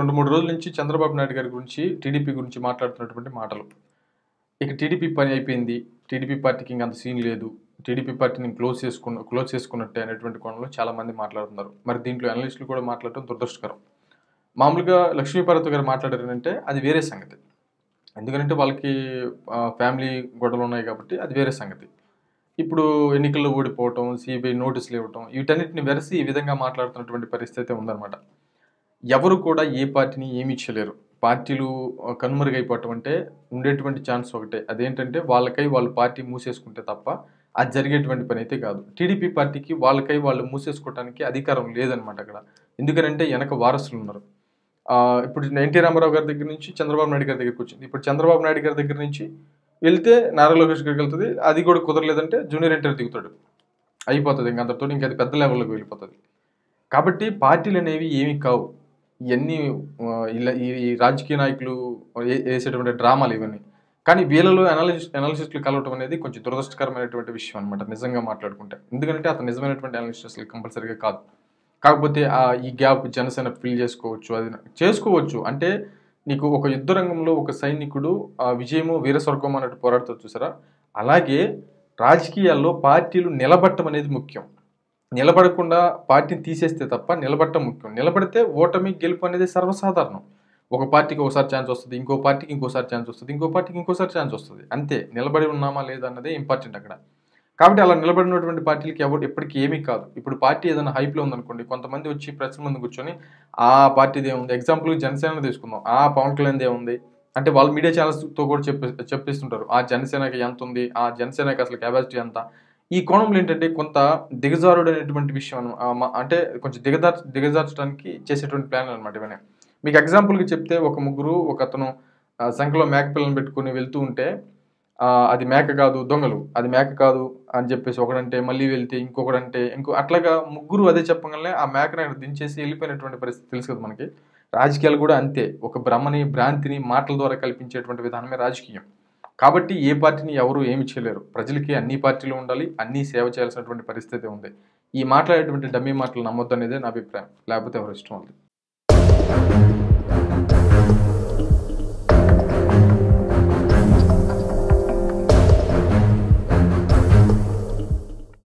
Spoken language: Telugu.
రెండు మూడు రోజుల నుంచి చంద్రబాబు నాయుడు గారి గురించి టీడీపీ గురించి మాట్లాడుతున్నటువంటి మాటలు ఇక టీడీపీ పని అయిపోయింది టీడీపీ పార్టీకి ఇంక అంత సీన్ లేదు టీడీపీ పార్టీని క్లోజ్ చేసుకున్న క్లోజ్ చేసుకున్నట్టే అనేటువంటి కోణంలో చాలా మంది మాట్లాడుతున్నారు మరి దీంట్లో అనలిస్టులు కూడా మాట్లాడటం దురదృష్టకరం మామూలుగా లక్ష్మీపార్వతి గారు మాట్లాడారంటే అది వేరే సంగతి ఎందుకంటే వాళ్ళకి ఆ, ఫ్యామిలీ గొడవలు ఉన్నాయి కాబట్టి అది వేరే సంగతి ఇప్పుడు ఎన్నికల్లో ఓడిపోవటం సిబిఐ నోటీసులు ఇవ్వటం వీటన్నిటిని వెరసి ఈ విధంగా మాట్లాడుతున్నటువంటి పరిస్థితి ఉందన్నమాట ఎవరు కూడా ఏ పార్టీని ఏమీ ఇచ్చలేరు పార్టీలు ఆ, కనుమరుగైపోవటం అంటే ఉండేటువంటి ఛాన్స్ ఒకటే అదేంటంటే వాళ్ళకై వాళ్ళు పార్టీ మూసేసుకుంటే తప్ప అది జరిగేటువంటి పని అయితే కాదు టీడీపీ పార్టీకి వాళ్ళకై వాళ్ళు మూసేసుకోవడానికి అధికారం లేదనమాట అక్కడ ఎందుకనంటే వెనక వారసులు ఉన్నారు ఆ, ఇప్పుడు ఎన్టీ రామారావు గారి దగ్గర నుంచి చంద్రబాబు నాయుడు గారి దగ్గరికి వచ్చింది ఇప్పుడు చంద్రబాబు నాయుడు గారి దగ్గర నుంచి వెళ్తే నారా లోకేష్ గారికి వెళ్తుంది అది కూడా కుదరలేదంటే జూనియర్ ఎన్టీఆర్ దిగుతాడు అయిపోతుంది ఇంకా అంతటితో ఇంకా అది పెద్ద లెవెల్లోకి వెళ్ళిపోతుంది కాబట్టి పార్టీలు అనేవి ఏమి కావు ఇవన్నీ ఆ, ఇలా ఈ ఈ రాజకీయ నాయకులు ఏ- వేసేటువంటి డ్రామాలు ఇవన్నీ కానీ వీళ్ళలో అనాలిసిస్ అనాలిసిస్టులు కలవటం అనేది కొంచెం దురదృష్టకరమైనటువంటి విషయం అనమాట నిజంగా మాట్లాడుకుంటే ఎందుకంటే అతను నిజమైనటువంటి అనాలిసిస్ కంపల్సరీగా కాదు కాకపోతే ఆ ఈ గ్యాప్ జనసేన ఫిల్ చేసుకోవచ్చు అది చేసుకోవచ్చు అంటే నీకు ఒక యుద్ధ రంగంలో ఒక సైనికుడు ఆ విజయము వీరస్వర్గం అన్నట్టు పోరాడుతూ చూసారా అలాగే రాజకీయాల్లో పార్టీలు నిలబట్టం అనేది ముఖ్యం నిలబడకుండా పార్టీని తీసేస్తే తప్ప నిలబడటం ముఖ్యం నిలబడితే ఓటమి గెలుపు అనేది సర్వసాధారణం ఒక పార్టీకి ఒకసారి ఛాన్స్ వస్తుంది ఇంకో పార్టీకి ఇంకోసారి ఛాన్స్ వస్తుంది ఇంకో పార్టీకి ఇంకోసారి ఛాన్స్ వస్తుంది అంతే నిలబడి ఉన్నామా లేదా అన్నదే ఇంపార్టెంట్ అక్కడ కాబట్టి అలా నిలబడినటువంటి పార్టీలకి ఎవరు ఎప్పటికీ ఏమీ కాదు ఇప్పుడు పార్టీ ఏదైనా హైప్లో ఉందనుకోండి కొంతమంది వచ్చి ప్రెస్ ముందు కూర్చొని ఆ పార్టీది ఏముంది ఎగ్జాంపుల్ జనసేన తీసుకుందాం ఆ పవన్ కళ్యాణ్ ఏముంది అంటే వాళ్ళు మీడియా ఛానల్స్తో కూడా చెప్పి చెప్పిస్తుంటారు ఆ జనసేనకి ఎంత ఉంది ఆ జనసేనకి అసలు కెపాసిటీ ఎంత ఈ కోణంలో ఏంటంటే కొంత దిగజారుడు అనేటువంటి విషయం అన్న- ఆ మ- అంటే కొంచెం దిగజార్ దిగజార్చడానికి చేసేటువంటి ప్లాన్ అనమాట ఇవన్నీ మీకు ఎగ్జాంపుల్కి చెప్తే ఒక ముగ్గురు ఒక అతను ఆ, సంఖలో మేక పిల్లని పెట్టుకుని వెళ్తూ ఉంటే ఆ, అది మేక కాదు దొంగలు అది మేక కాదు అని చెప్పేసి ఒకడంటే మళ్ళీ వెళ్తే ఇంకొకడంటే ఇంకో అట్లాగా ముగ్గురు అదే చెప్పగానే ఆ మేకని అక్కడ దించేసి వెళ్ళిపోయినటువంటి పరిస్థితి తెలుసు కదా మనకి రాజకీయాలు కూడా అంతే ఒక భ్రమని భ్రాంతిని మాటల ద్వారా కల్పించేటువంటి విధానమే రాజకీయం కాబట్టి ఏ పార్టీని ఎవరు ఏమి చేయలేరు ప్రజలకి అన్ని పార్టీలు ఉండాలి అన్ని సేవ చేయాల్సినటువంటి పరిస్థితి ఉంది ఈ మాట్లాడేటువంటి డమ్మీ మాటలు నమ్మొద్దు అనేదే నా అభిప్రాయం లేకపోతే ఎవరు ఇష్టం ఉంది